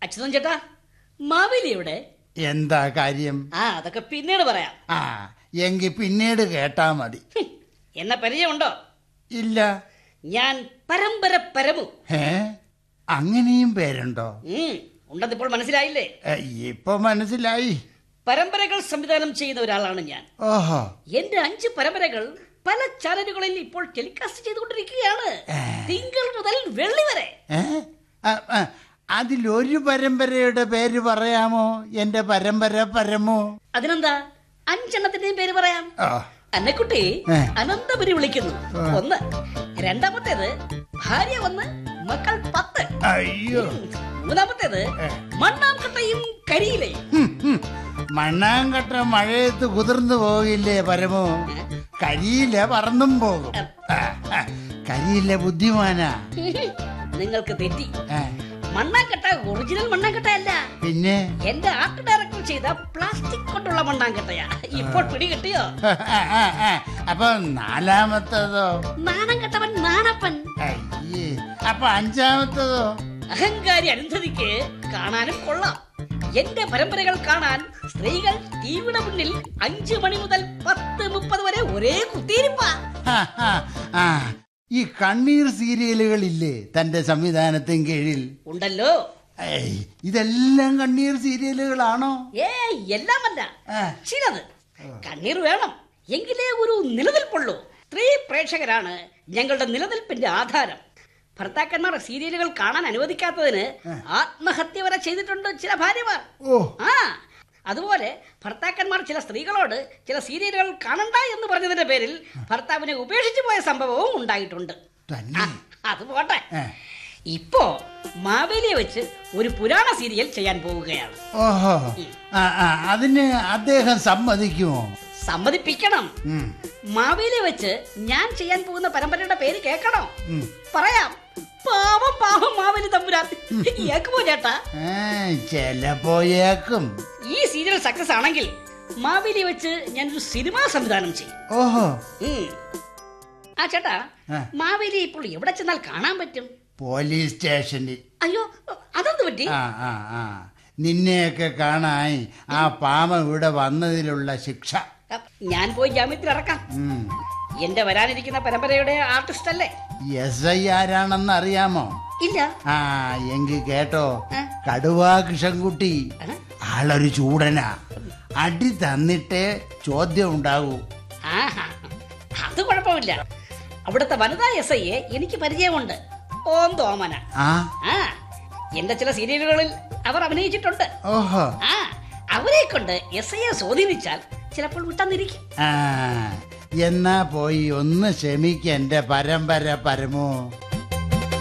അച്യുതൻ ചേട്ടാ മാവേലി എവിടെ എന്താ കാര്യം ആ അതൊക്കെ പിന്നീട് പറയാം ആ എങ്കി പിന്നീട് കേട്ടാ മതി ഹും, എന്നെ പരിചയമുണ്ടോ ഇല്ല ഞാൻ പരമ്പര പരമു ഏ അങ്ങനെയും പേരുണ്ടോ ഉം, ഉണ്ടെന്നിപ്പോൾ മനസ്സിലായില്ലേ ഏ, ഇപ്പൊ മനസ്സിലായി പരമ്പരകൾ സംവിധാനം ചെയ്യുന്ന ഒരാളാണ് ഞാൻ ഓഹോ എന്റെ അഞ്ച് പരമ്പരകൾ പല ചാനലുകളിൽ ഇപ്പോൾ ടെലികാസ്റ്റ് ചെയ്തുകൊണ്ടിരിക്കുകയാണ് തിങ്കൾ മുതൽ വെള്ളി വരെ ഏ ആ, ആ, അതിലൊരു പരമ്പരയുടെ പേര് പറയാമോ എന്റെ പരമ്പര പരമോ അതിനെന്താ അഞ്ചെണ്ണത്തിന്റെയും പേര് പറയാം ഓ അന്നക്കുട്ടി ഏ. അനന്തപുരി വിളിക്കുന്നു ഒന്ന് രണ്ടാമത്തേത് ഭാര്യ ഒന്ന് മക്കൾ പത്ത് അയ്യോ മൂന്നാമത്തേത് മണ്ണാംകട്ടയും കരിയിലയും ഹും, ഹും. മണ്ണാങ്കട്ട മഴയത്ത് കുതിർന്നു പോകില്ലേ പരമോ കരിയില പറന്നും പോകും ആ, ആ, കരിയില ബുദ്ധിമാനാ നിങ്ങൾക്ക് തെറ്റി ആ, മണ്ണാങ്കട്ട ഒറിജിനൽ മണ്ണാങ്കട്ട അല്ല പിന്നെ എന്റെ ആർട്ട് ഡയറക്ടർ ചെയ്ത പ്ലാസ്റ്റിക് കൊണ്ടുള്ള മണ്ണാങ്കട്ടയാ ഇപ്പോൾ പിടി കിട്ടിയോ ആ, ആ, ആ. അപ്പൊ നാലാമത്തതോ നാണം കെട്ടവൻ നാണപ്പൻ അയ്യേ അപ്പൊ അഞ്ചാമത്തതോ അഹങ്കാരി അരുന്ധതിക്ക് കാണാനും കൊള്ളാം എന്റെ പരമ്പരകൾ കാണാൻ സ്ത്രീകൾ ടിവിയുടെ മുന്നിൽ അഞ്ചു മണി മുതൽ പത്ത് മുപ്പത് വരെ ഒരേ കുത്തിയിരിപ്പാ ആ, ആ, ആ. ഈ കണ്ണീർ സീരിയലുകളില്ലേ തന്റെ സംവിധാനത്തിൻ കീഴിൽ ഉണ്ടല്ലോ ഏയ്, ഇതെല്ലാം കണ്ണീർ സീരിയലുകളാണോ ഏ എല്ലാമല്ല ആ. ചിലത് കണ്ണീർ വേണം എങ്കിലേ ഒരു നിലനിൽപ്പുള്ളൂ സ്ത്രീ പ്രേക്ഷകരാണ് ഞങ്ങളുടെ നിലനിൽപ്പിന്റെ ആധാരം ഭർത്താക്കന്മാർ സീരിയലുകൾ കാണാൻ അനുവദിക്കാത്തതിന് ആത്മഹത്യ വരെ ചെയ്തിട്ടുണ്ട് ചില ഭാര്യമാർ ഓ ആ അതുപോലെ ഭർത്താക്കന്മാർ ചില സ്ത്രീകളോട് ചില സീരിയലുകൾ കാണണ്ട എന്ന് പറഞ്ഞതിന്റെ പേരിൽ ഭർത്താവിനെ ഉപേക്ഷിച്ചു പോയ സംഭവവും ഉണ്ടായിട്ടുണ്ട് തന്നെ അത് പോട്ടെ ഏ. ഇപ്പോ മാവേലിയെ വെച്ച് ഒരു പുരാണ സീരിയൽ ചെയ്യാൻ പോവുകയാണ് ഓഹോ ആ ആ അതിന് അദ്ദേഹം സമ്മതിക്കുമോ സമ്മതിപ്പിക്കണം ഉം, മാവേലിയെ വെച്ച് ഞാൻ ചെയ്യാൻ പോകുന്ന പരമ്പരയുടെ പേര് കേൾക്കണോ ഉം. പറയാം പാവം പാവം മാവേലി തമ്പുരാൻ കേക്കുമോ ചേട്ടാ ഏ, ചിലപ്പോ ഏക്കും ഈ സീരിയൽ സക്സസ് ആണെങ്കിൽ മാവേലി വെച്ച് ഞാനൊരു സിനിമാ സംവിധാനം ചെയ്യും ഓഹോ ഉം. ആ ചേട്ടാ ആ. മാവേലി ഇപ്പോൾ എവിടെ ചെന്നാൽ കാണാൻ പറ്റും പോലീസ് സ്റ്റേഷനിൽ അയ്യോ അതെന്ത് പറ്റി ആ ആ ആ നിന്നെയൊക്കെ കാണാൻ ആ പാമ ഇവിടെ വന്നതിലുള്ള ശിക്ഷ ഞാൻ പോയി ജാമ്യത്തിൽ ഇറക്കാം ഉം. എന്റെ വരാനിരിക്കുന്ന പരമ്പരയുടെ ആർട്ടിസ്റ്റ് അല്ലേ എസ് ഐ ആരാണെന്ന് അറിയാമോ ഇല്ല ആ എങ്കി കേട്ടോ ആ. കടുവാ കൃഷ്ണൻകുട്ടി ആ. ആളൊരു ചൂടനാ അടി തന്നിട്ടേ ചോദ്യം ഉണ്ടാകൂ ആഹാ അത് കുഴപ്പമില്ല അവിടുത്തെ വനിതാ എസ് ഐയെ എനിക്ക് പരിചയമുണ്ട് ഓം തോമന ആ ആ എന്റെ ചില സീരിയലുകളിൽ അവർ അഭിനയിച്ചിട്ടുണ്ട് ഓഹോ ആ അവരെ കൊണ്ട് എസ് ഐയെ സ്വാധീനിച്ചാൽ ചിലപ്പോൾ വിട്ടന്നിരിക്കും ആ എന്നാ പോയി ഒന്ന് ക്ഷമിക്ക് എന്റെ പരമ്പര പരമോ